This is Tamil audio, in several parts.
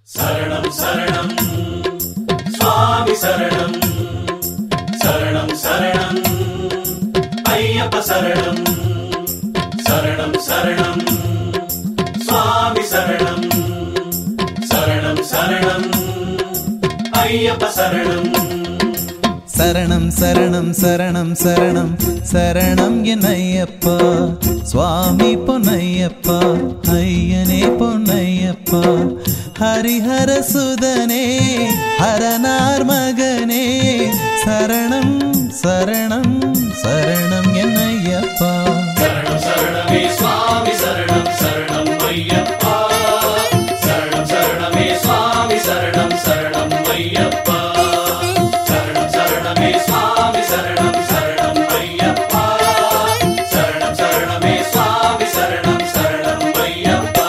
சரணம் சரணம் சுவாமி சரணம் சரணம் சரணம் ஐயப்ப சரணம் சரணம் சரணம் சுவாமி சரணம் சரணம் சரணம் ஐயப்ப சரணம் சரணம் சரணம் சரணம் சரணம் சரணம் என் ஐயப்பா சுவாமி பொன்னையப்பா ஐயனே பொன்னையப்பா ஹரிஹர சுதனே ஹரனார் மகனே சரணம் சரணம் சரணம் என் ஐயப்பா சரணம் சரணமே சுவாமி சரணம் சரணம் ஐயப்பா சரணம் சரணமே சுவாமி சரணம் சரணம் ஐயப்பா சரணம் சரணமே சுவாமி சரணம் சரணம் ஐயப்பா சரணம் சரணமே சுவாமி சரணம் சரணம் ஐயப்பா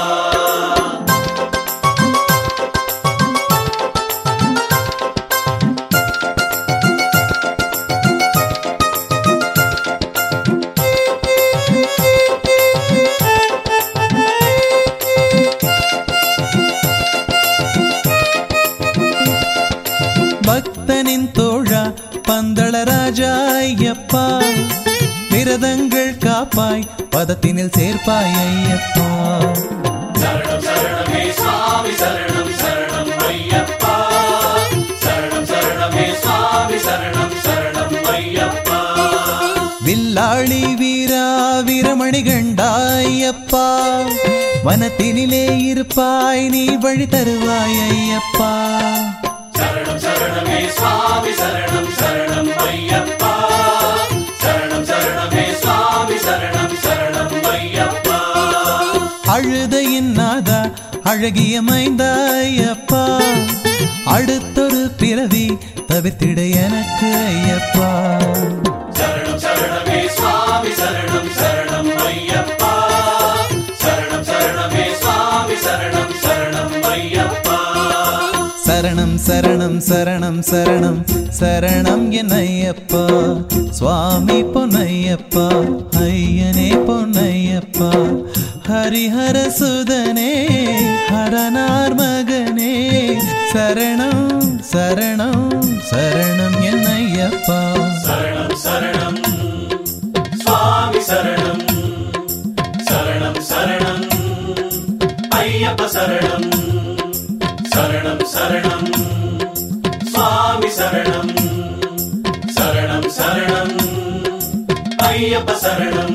பக்தனின் தோழா பந்தள ராஜா ஐயப்பா விரதங்கள் காப்பாய் பதத்தினில் சேர்ப்பாய் ஐயப்பா சரணம் சரணமே சுவாமி சரணம் சரணம் ஐயப்பா சரணம் சரணமே சுவாமி சரணம் சரணம் ஐயப்பா வில்லாளி வீரா வீரமணி கண்டாயப்பா வனத்தினிலே இருப்பாய் நீ வழி தருவாய் ஐயப்பா சரணம் சரணமே சுவாமி சரணம் சரணம் ஐயப்பா சரணம் சரணமே சுவாமி சரணம் சரணம் ஐயப்பா அழுதையின் நாதா அழகிய மைந்தாயப்பா அடுத்தொரு பிறவி தவிர்த்திட எனக்கு ஐயப்பா சரணம் சரணமே சுவாமி சரணம் சரணம் ஐயப்பா சரணம் சரணமே சுவாமி சரணம் சரணம் ஐயப்பா சரணம் சரணம் சரணம் சரணம் சரணம் என் ஐயப்பா சுவாமி பொன்னையப்பா ஐயனே பொன்னையப்பா ஹரிஹர சுதனே ஹரனார் மகனே சரணம் சரணம் சரணம் என் ஐயப்பா சரணம் சரணம் சுவாமி சரணம் சரணம் சரணம் ஐயப்ப சரணம் சரணம் சரணம் சுவாமி சரணம் சரணம் சரணம் ஐயப்ப சரணம்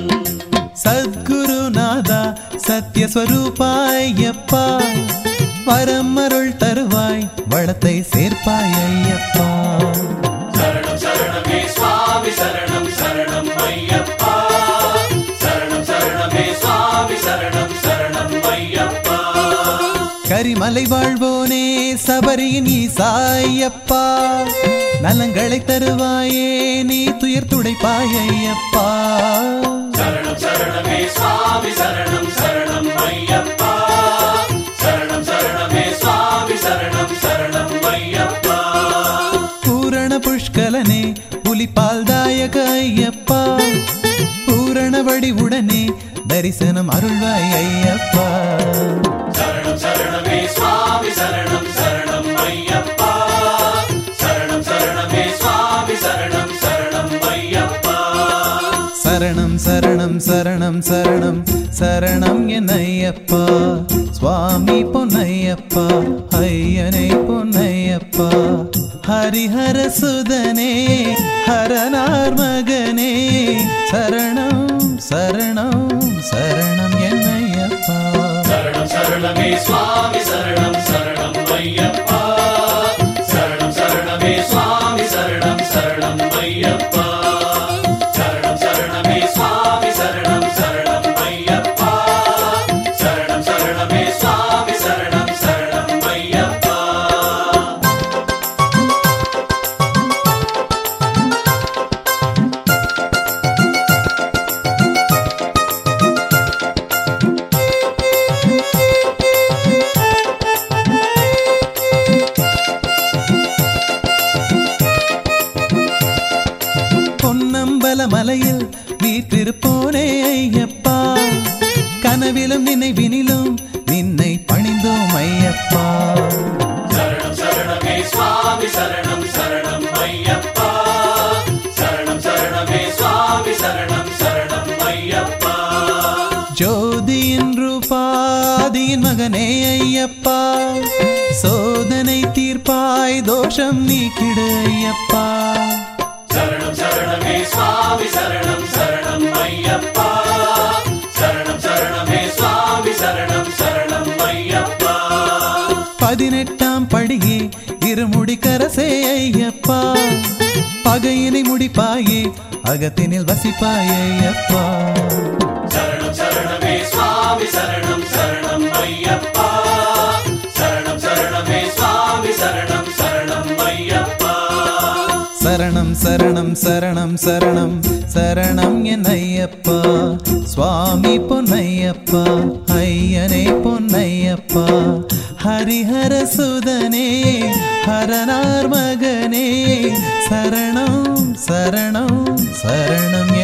சத்குருநாதா சத்யஸ்வரூபாயப்பா வரம் அருள் தருவாய் வளத்தை சேர்ப்பாய் ஐயப்பா சரணம் சரணமே சுவாமி சரணம் சரணம் ஐயப்பா சரணம் சரணமே சுவாமி சரணம் சரணம் ஐயப்பா கரிமலை வாழ்வோனே சபரியின் ஈசாயப்பா நலங்களை தருவாயே நீ துயர் துடைப்பாய் ஐயப்பா சரணம் சரணமே சுவாமி சரணம் சரணம் ஐயப்பா சரணம் சரணமே சுவாமி சரணம் சரணம் ஐயப்பா பூரண புஷ்கலனே புலிபால் தாயக ஐயப்பா பூரண வடிவுடனே தரிசனம் அருள்வாய் ஐயப்பா சரணம் சரணமே சுவாமி சரணம் சரணம் ஐயப்பா சரணம் சரணமே சுவாமி சரணம் சரணம் ஐயப்பா சரணம் சரணம் சரணம் சரணம் சரணம் என் ஐயப்பா சுவாமி பொன்னையப்பா ஐயனை பொன்னையப்பா ஹரிஹர சுதனே ஹரனார் மகனே சரணம் சரணம் சரணம் என் ஐயப்பா சரணம் சரணமே சுவாமி சரணம் சரணம் ஐயப்பா சரணம் சரணமே சுவாமி சரணம் சரணம் ஐயப்பா சரணம் சரணமே சுவாமி சரணம் சரணம் ஐயப்பா சரணம் சரணமே சுவாமி சரணம் சரணம் ஐயப்பா பொன்னம்பல மலையில் வீற்றிருப்போனே ஐயப்பா கனவிலும் நினைவினிலும் நின்னை பணிந்தோம் ஐயப்பா ஐயப்பா சோதனை தீர்ப்பாய் தோஷம் நீக்கிடு ஐயப்பா சரணம் சரணமே சுவாமி சரணம் சரணம் ஐயப்பா சரணம் சரணமே சுவாமி சரணம் சரணம் ஐயப்பா பதினெட்டாம் படியே இருமுடி கரசே ஐயப்பா பகையினை முடிப்பாயே அகத்தினில் வசிப்பாய் ஐயப்பா சரணம் சரணமே சுவாமி சரணம் சரணம் ஐயப்பா சரணம் சரணமே சுவாமி சரணம் சரணம் ஐயப்பா சரணம் சரணம் சரணம் சரணம் சரணம் என் ஐயப்பா சுவாமி பொன்னையப்பா ஐயனே பொன்னையப்பா ஹரிஹர சுதனே ஹரனார் மகனே சரணம் சரணம் சரணம்